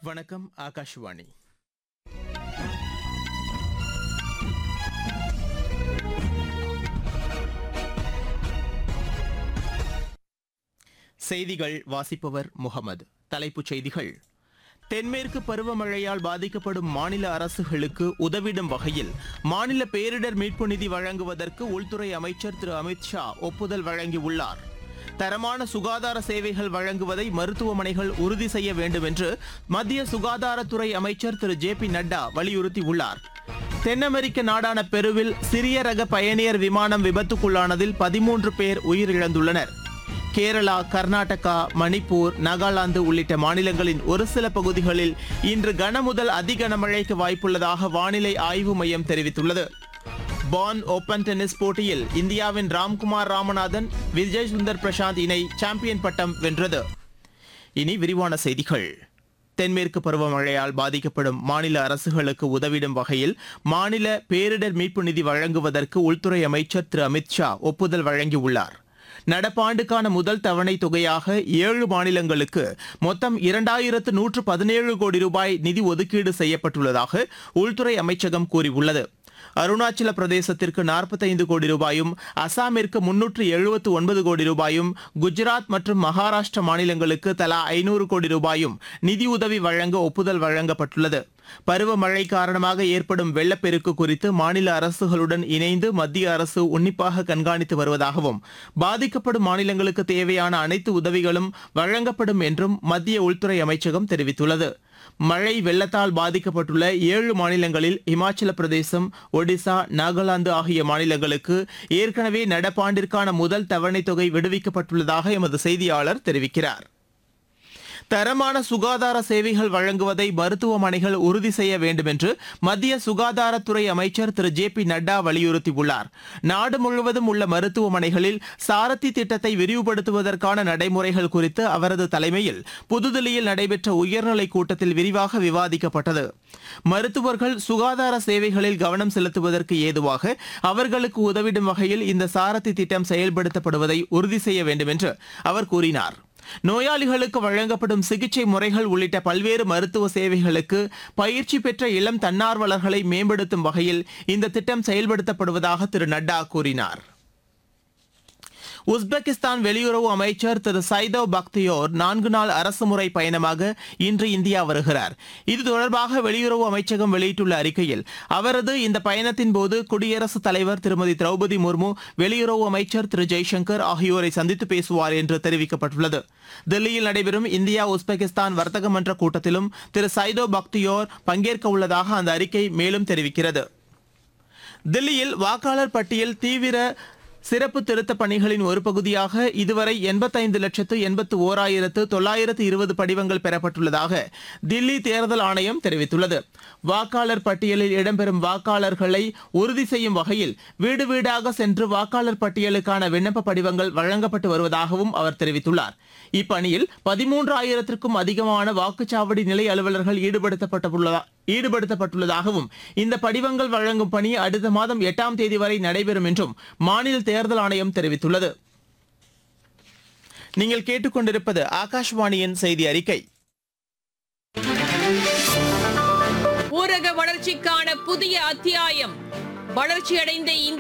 வணக்கம் ஆகாஷ்வாணி செய்திகள் வாசிப்பவர் முகமது தலைப்புச் செய்திகள் தென்மேற்கு பருவமழையால் பாதிக்கப்படும் மாநில அரசுகளுக்கு உதவிடும் வகையில் மாநில பேரிடர் மீட்பு நிதி வழங்குவதற்கு உள்துறை அமைச்சர் திரு அமித் ஷா ஒப்புதல் வழங்கியுள்ளார் தரமான சுகாதார சேவைகள் வழங்குவதை மருத்துவமனைகள் உறுதி செய்ய வேண்டும் என்று மத்திய சுகாதாரத்துறை அமைச்சர் திரு ஜே பி நட்டா வலியுறுத்தியுள்ளார் தென் அமெரிக்க நாடான பெருவில் சிறிய ரக பயணியர் விமானம் விபத்துக்குள்ளானதில் பதிமூன்று பேர் உயிரிழந்துள்ளனர் கேரளா கர்நாடகா மணிப்பூர் நாகாலாந்து உள்ளிட்ட மாநிலங்களின் ஒரு சில பகுதிகளில் இன்று கனமுதல் அதி கனமழைக்கு வாய்ப்புள்ளதாக வானிலை ஆய்வு மையம் தெரிவித்துள்ளது பான் ஓபன் டென்னிஸ் போட்டியில் இந்தியாவின் ராம்குமார் ராமநாதன் விஜய் சுந்தர் பிரசாந்த் இணை சாம்பியன் பட்டம் வென்றது இனி விரிவான செய்திகள் தென்மேற்கு பருவமழையால் பாதிக்கப்படும் மாநில அரசுகளுக்கு உதவிடும் வகையில் மாநில பேரிடர் மீட்பு நிதி வழங்குவதற்கு உள்துறை அமைச்சர் திரு அமித் ஷா ஒப்புதல் வழங்கியுள்ளார் நடப்பாண்டுக்கான முதல் தவணை தொகையாக ஏழு மாநிலங்களுக்கு மொத்தம் இரண்டாயிரத்து நூற்று பதினேழு கோடி ரூபாய் நிதி ஒதுக்கீடு செய்யப்பட்டுள்ளதாக உள்துறை அமைச்சகம் கூறியுள்ளது அருணாச்சல பிரதேசத்திற்கு 45 கோடி ரூபாயும் அசாமிற்கு முன்னூற்று எழுபத்து ஒன்பது கோடி ரூபாயும் குஜராத் மற்றும் மகாராஷ்டிர மாநிலங்களுக்கு தலா ஐநூறு கோடி ரூபாயும் நிதியுதவி வழங்க ஒப்புதல் வழங்கப்பட்டுள்ளது பருவமழை காரணமாக ஏற்படும் வெள்ளப்பெருக்கு குறித்து மாநில அரசுகளுடன் இணைந்து மத்திய அரசு உன்னிப்பாக கண்காணித்து வருவதாகவும் பாதிக்கப்படும் மாநிலங்களுக்கு தேவையான அனைத்து உதவிகளும் வழங்கப்படும் என்றும் மத்திய உள்துறை அமைச்சகம் தெரிவித்துள்ளது மழை வெள்ளத்தால் பாதிக்கப்பட்டுள்ள ஏழு மாநிலங்களில் இமாச்சல பிரதேசம் ஒடிசா நாகாலாந்து ஆகிய மாநிலங்களுக்கு ஏற்கனவே நடப்பாண்டிற்கான முதல் தவணைத் தொகை விடுவிக்கப்பட்டுள்ளதாக எமது செய்தியாளர் தெரிவிக்கிறார் தரமான சுகாதார சேவைகள் வழங்குவதை மருத்துவமனைகள் உறுதி செய்ய வேண்டும் என்று மத்திய சுகாதாரத்துறை அமைச்சர் திரு ஜே பி நட்டா வலியுறுத்தியுள்ளார் நாடு முழுவதும் உள்ள மருத்துவமனைகளில் சாரதி திட்டத்தை விரிவுபடுத்துவதற்கான நடைமுறைகள் குறித்து அவரது தலைமையில் புதுதில்லியில் நடைபெற்ற உயர்நிலைக் கூட்டத்தில் விரிவாக விவாதிக்கப்பட்டது மருத்துவர்கள் சுகாதார சேவைகளில் கவனம் செலுத்துவதற்கு ஏதுவாக அவர்களுக்கு உதவிடும் வகையில் இந்த சாரதி திட்டம் செயல்படுத்தப்படுவதை உறுதி செய்ய வேண்டும் என்று அவர் கூறினார் நோயாளிகளுக்கு வழங்கப்படும் சிகிச்சை முறைகள் உள்ளிட்ட பல்வேறு மருத்துவ சேவைகளுக்கு பயிற்சி பெற்ற இளம் தன்னார்வலர்களை மேம்படுத்தும் வகையில் இந்த திட்டம் செயல்படுத்தப்படுவதாக திரு நட்டா கூறினார் உஸ்பெகிஸ்தான் வெளியுறவு அமைச்சர் திரு சைதவ் பக்தியோர் நான்கு நாள் அரசுமுறை பயணமாக இன்று இந்தியா வருகிறார் இது தொடர்பாக வெளியுறவு அமைச்சகம் வெளியிட்டுள்ள அறிக்கையில் அவரது இந்த பயணத்தின் போது குடியரசுத் தலைவர் திருமதி திரௌபதி முர்மு வெளியுறவு அமைச்சர் திரு ஜெய்சங்கர் ஆகியோரை சந்தித்து பேசுவார் என்று தெரிவிக்கப்பட்டுள்ளது தில்லியில் நடைபெறும் இந்தியா உஸ்பெகிஸ்தான் வர்த்தக மன்ற கூட்டத்திலும் திரு சைதோ பக்தியோர் பங்கேற்க உள்ளதாக அந்த அறிக்கை மேலும் தெரிவிக்கிறது தில்லியில் வாக்காளர் பட்டியல் தீவிர சிறப்பு திருத்தப் பணிகளின் ஒரு பகுதியாக இதுவரை எண்பத்தைந்து லட்சத்து எண்பத்து ஓராயிரத்து தொள்ளாயிரத்து இருபது படிவங்கள் பெறப்பட்டுள்ளதாக தில்லி தேர்தல் ஆணையம் தெரிவித்துள்ளது வாக்காளர் பட்டியலில் இடம்பெறும் வாக்காளர்களை உறுதி செய்யும் வகையில் வீடு வீடாக சென்று வாக்காளர் பட்டியலுக்கான விண்ணப்ப படிவங்கள் வழங்கப்பட்டு வருவதாகவும் அவர் தெரிவித்துள்ளார் இப்பணியில் பதிமூன்றாயிரத்திற்கும் அதிகமான வாக்குச்சாவடி நிலை அலுவலர்கள் ஈடுபடுத்தப்பட்டுள்ளதா ஈடுபடுத்தப்பட்டுள்ளதாகவும் இந்த படிவங்கள் வழங்கும் பணி அடுத்த மாதம் எட்டாம் தேதி வரை நடைபெறும் என்றும் மாநில தேர்தல் ஆணையம் தெரிவித்துள்ளது நீங்கள் கேட்டுக்கொண்டிருப்பது ஆகாஷ்வாணியின் செய்தி அறிக்கை ஊரக வளர்ச்சிக்கான புதிய அத்தியாயம் வளர்ச்சியடைந்த இந்தியா